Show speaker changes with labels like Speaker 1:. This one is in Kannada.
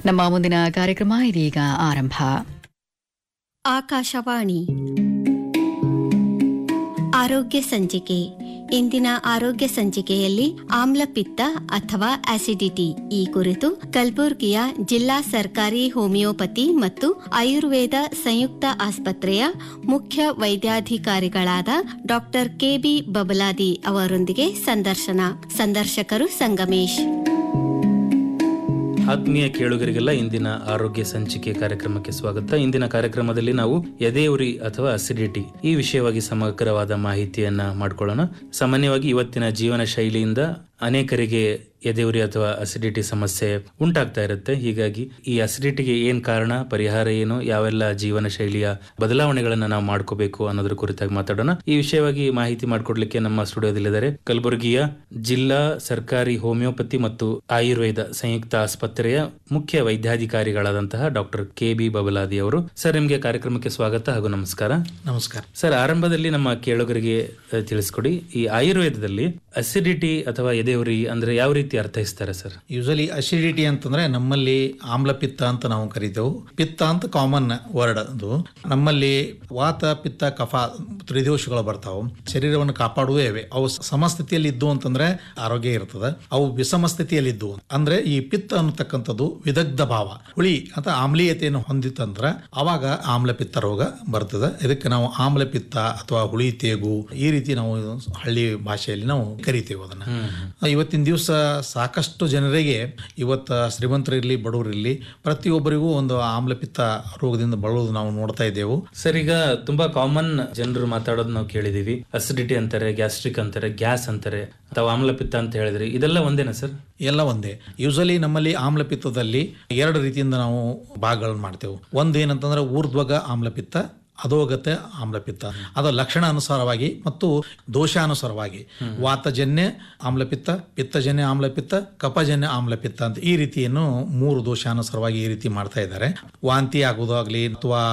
Speaker 1: ನಮ್ಮ ಮುಂದಿನ ಕಾರ್ಯಕ್ರಮ ಇದೀಗ ಆರಂಭ
Speaker 2: ಆಕಾಶವಾಣಿ ಆರೋಗ್ಯ ಸಂಚಿಕೆ ಇಂದಿನ ಆರೋಗ್ಯ ಸಂಚಿಕೆಯಲ್ಲಿ ಆಮ್ಲಪಿತ್ತ ಅಥವಾ ಆಸಿಡಿಟಿ ಈ ಕುರಿತು ಕಲಬುರ್ಗಿಯ ಜಿಲ್ಲಾ ಸರ್ಕಾರಿ ಹೋಮಿಯೋಪತಿ ಮತ್ತು ಆಯುರ್ವೇದ ಸಂಯುಕ್ತ ಆಸ್ಪತ್ರೆಯ ಮುಖ್ಯ ವೈದ್ಯಾಧಿಕಾರಿಗಳಾದ ಡಾಕ್ಟರ್ ಕೆಬಿ ಬಬಲಾದಿ ಅವರೊಂದಿಗೆ ಸಂದರ್ಶನ ಸಂದರ್ಶಕರು ಸಂಗಮೇಶ್
Speaker 3: ಆತ್ಮೀಯ ಕೇಳುಗರಿಗೆಲ್ಲ ಇಂದಿನ ಆರೋಗ್ಯ ಸಂಚಿಕೆ ಕಾರ್ಯಕ್ರಮಕ್ಕೆ ಸ್ವಾಗತ ಇಂದಿನ ಕಾರ್ಯಕ್ರಮದಲ್ಲಿ ನಾವು ಎದೆಯುರಿ ಅಥವಾ ಅಸಿಡಿಟಿ ಈ ವಿಷಯವಾಗಿ ಸಮಗ್ರವಾದ ಮಾಹಿತಿಯನ್ನ ಮಾಡ್ಕೊಳ್ಳೋಣ ಸಾಮಾನ್ಯವಾಗಿ ಇವತ್ತಿನ ಜೀವನ ಶೈಲಿಯಿಂದ ಅನೇಕರಿಗೆ ಎದೆಯುರಿ ಅಥವಾ ಅಸಿಡಿಟಿ ಸಮಸ್ಯೆ ಉಂಟಾಗ್ತಾ ಇರುತ್ತೆ ಹೀಗಾಗಿ ಈ ಅಸಿಡಿಟಿಗೆ ಏನ್ ಕಾರಣ ಪರಿಹಾರ ಏನು ಯಾವೆಲ್ಲ ಜೀವನ ಶೈಲಿಯ ಬದಲಾವಣೆಗಳನ್ನ ನಾವು ಮಾಡ್ಕೋಬೇಕು ಅನ್ನೋದ್ರ ಕುರಿತಾಗಿ ಮಾತಾಡೋಣ ಈ ವಿಷಯವಾಗಿ ಮಾಹಿತಿ ಮಾಡಿಕೊಡ್ಲಿಕ್ಕೆ ನಮ್ಮ ಸ್ಟುಡಿಯೋದಲ್ಲಿದ್ದಾರೆ ಕಲಬುರಗಿಯ ಜಿಲ್ಲಾ ಸರ್ಕಾರಿ ಹೋಮಿಯೋಪತಿ ಮತ್ತು ಆಯುರ್ವೇದ ಸಂಯುಕ್ತ ಆಸ್ಪತ್ರೆಯ ಮುಖ್ಯ ವೈದ್ಯಾಧಿಕಾರಿಗಳಾದಂತಹ ಡಾಕ್ಟರ್ ಕೆ ಬಿ ಬಬಲಾದಿ ಅವರು ಸರ್ ನಿಮಗೆ ಕಾರ್ಯಕ್ರಮಕ್ಕೆ ಸ್ವಾಗತ ಹಾಗೂ ನಮಸ್ಕಾರ
Speaker 4: ನಮಸ್ಕಾರ
Speaker 3: ಸರ್ ಆರಂಭದಲ್ಲಿ ನಮ್ಮ ಕೇಳುಗರಿಗೆ ಅಹ್, ತಿಳಿಸ್ಕೊಡಿ ಈ ಆಯುರ್ವೇದದಲ್ಲಿ ಅಸಿಡಿಟಿ ಅಥವಾ ಎದೆಯುರಿ ಅಂದ್ರೆ ಯಾವ ರೀತಿ ಅರ್ಥೈಸ್ತಾರೆ ಸರ್
Speaker 4: ಯೂಶಲಿ ಅಸಿಡಿಟಿ ಅಂತಂದ್ರೆ ನಮ್ಮಲ್ಲಿ ಆಮ್ಲಪಿತ್ತ ಅಂತ ನಾವು ಕರಿತೇವೆ ಪಿತ್ತ ಅಂತ ಕಾಮನ್ ವರ್ಡ್ ಅದು ನಮ್ಮಲ್ಲಿ ವಾತ ಪಿತ್ತ ಕಫ ತ್ರಿದೋಷಗಳು ಬರ್ತಾವೆ ಶರೀರವನ್ನು ಕಾಪಾಡುವೇ ಇವೆ ಅವು ಸಮಸ್ಥಿತಿಯಲ್ಲಿ ಇದ್ದು ಅಂತಂದ್ರೆ ಆರೋಗ್ಯ ಇರ್ತದೆ ಅವು ವಿಷಮ ಸ್ಥಿತಿಯಲ್ಲಿ ಇದ್ದು ಅಂದ್ರೆ ಈ ಪಿತ್ತ ಅನ್ನತಕ್ಕಂಥದ್ದು ವಿದಗ್ಧ ಭಾವ ಹುಳಿ ಅಥವಾ ಆಮ್ಲೀಯತೆಯನ್ನು ಹೊಂದಿತ್ತಂದ್ರೆ ಅವಾಗ ಆಮ್ಲಪಿತ್ತ ರೋಗ ಬರ್ತದೆ ಇದಕ್ಕೆ ನಾವು ಆಮ್ಲಪಿತ್ತ ಅಥವಾ ಹುಳಿ ತೇಗು ಈ ರೀತಿ ನಾವು ಹಳ್ಳಿ ಭಾಷೆಯಲ್ಲಿ ನಾವು ಕರಿತೇವೆ ಅದನ್ನ ಇವತ್ತಿನ ದಿವಸ ಸಾಕಷ್ಟು ಜನರಿಗೆ ಇವತ್ತ ಶ್ರೀಮಂತರಿರ್ಲಿ ಬಡವರಿರ್ಲಿ ಪ್ರತಿಯೊಬ್ಬರಿಗೂ ಒಂದು ಆಮ್ಲಪಿತ್ತ ರೋಗದಿಂದ ಬಳಲುವುದು ನಾವು ನೋಡ್ತಾ ಇದ್ದೇವೆ
Speaker 3: ಸರ್ ಈಗ ತುಂಬಾ ಕಾಮನ್ ಜನರು ಮಾತಾಡೋದು ನಾವು ಕೇಳಿದೀವಿ ಅಸಿಡಿಟಿ ಅಂತಾರೆ ಗ್ಯಾಸ್ಟ್ರಿಕ್ ಅಂತಾರೆ ಗ್ಯಾಸ್ ಅಂತಾರೆ ಅಥವಾ ಆಮ್ಲಪಿತ್ತ ಅಂತ ಹೇಳಿದ್ರಿ ಇದೆಲ್ಲ ಒಂದೇನಾ ಸರ್
Speaker 4: ಎಲ್ಲ ಒಂದೇ ಯೂಶಲಿ ನಮ್ಮಲ್ಲಿ ಆಮ್ಲಪಿತ್ತದಲ್ಲಿ ಎರಡು ರೀತಿಯಿಂದ ನಾವು ಭಾಗಗಳನ್ನು ಮಾಡ್ತೇವೆ ಒಂದು ಏನಂತಂದ್ರೆ ಊರ್ಧ್ವಗ ಆಮ್ಲಪಿತ್ತ ಅಧೋಗತ ಆಮ್ಲಪಿತ್ತ ಅದು ಲಕ್ಷಣ ಅನುಸಾರವಾಗಿ ಮತ್ತು ದೋಷಾನುಸಾರವಾಗಿ ವಾತಜನ್ಯ ಆಮ್ಲಪಿತ್ತ ಪಿತ್ತಜನ್ಯ ಆಮ್ಲಪಿತ್ತ ಕಫಜನ್ಯ ಆಮ್ಲಪಿತ್ತ ಅಂತ ಈ ರೀತಿಯನ್ನು ಮೂರು ದೋಷಾನುಸಾರವಾಗಿ ಈ ರೀತಿ ಮಾಡ್ತಾ ಇದ್ದಾರೆ ವಾಂತಿ ಆಗೋದಾಗ್ಲಿ ಅಥವಾ